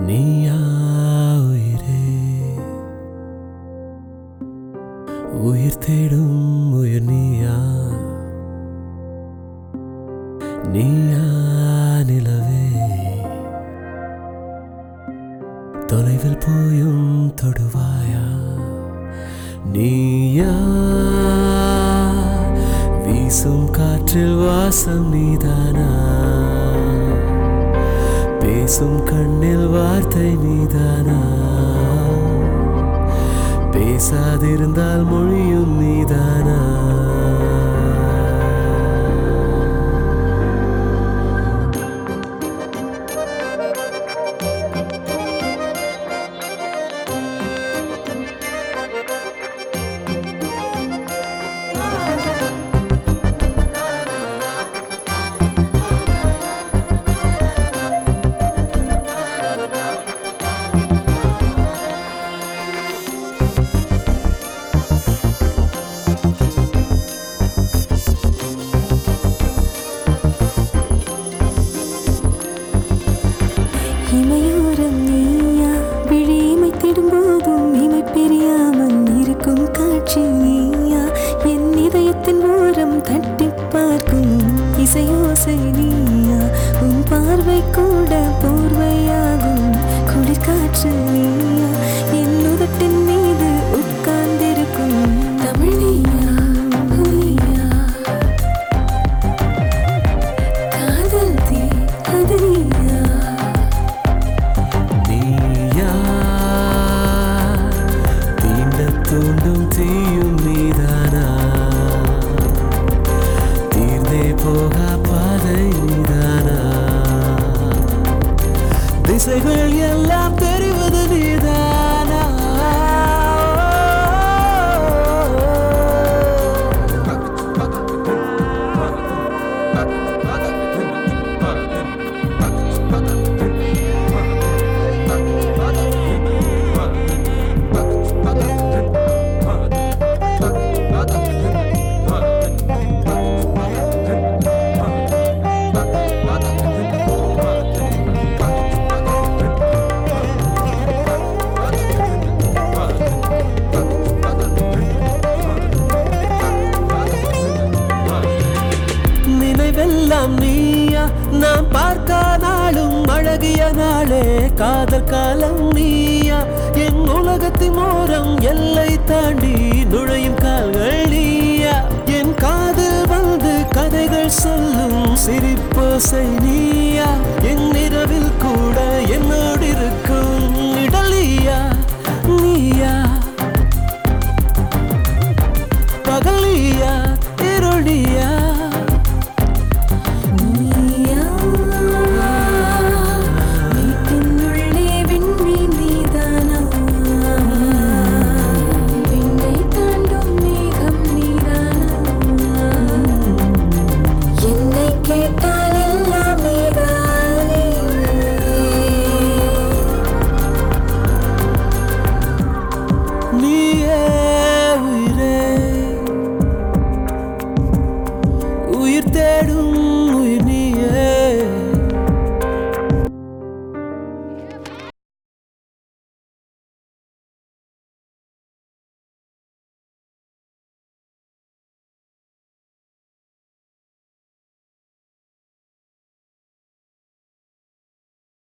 நீயா உயிரே உயிர் தேடும் உயிர் நீயா நீயா நிலவே தொலைவில் போயும் தொடுவாயா நீயா வீசும் காற்றில் வாசம் நீதானா பேசும் கண்ணில் வார்த்தை நீதானா பேசாதிருந்தால் மொழியும் நீதானா இமையோரம் நீயா விழி இமைத்திடும் போதும் இமை பிரியாமல் இருக்கும் காட்சி நீயா என் இதயத்தின் ஓரம் தட்டி பார்க்கும் இசையோசை நீயா உன் பார்வை கூட போர்வையாகும் குளிர் காற்று நீயா என் உதட்டின் மீது உட்கார்ந்திருக்கும் தமிழ் நீயா நீயா காதல் தீ அது நீயா நீயா தீண்ட தூண்டும் தீயும் நீதானா தீர்ந்தே போகா பாதை நீதானா திசைகள் எல்லாம் தெரிவது நீதானா நினைவெல்லாம் நீயா நாம் பார்க்க நாளும் அழகிய நாளே காதல் காலம் நீயா என் உலகத்தின் ஓரம் எல்லை தாண்டி நுழையும் கால்கள் நீயா என் காதில் வந்து கதைகள் சொல்லும் சிரிப்போசை நீயா என் இரவில் கூட என்னோடு இருக்கும் இடலியா நீயா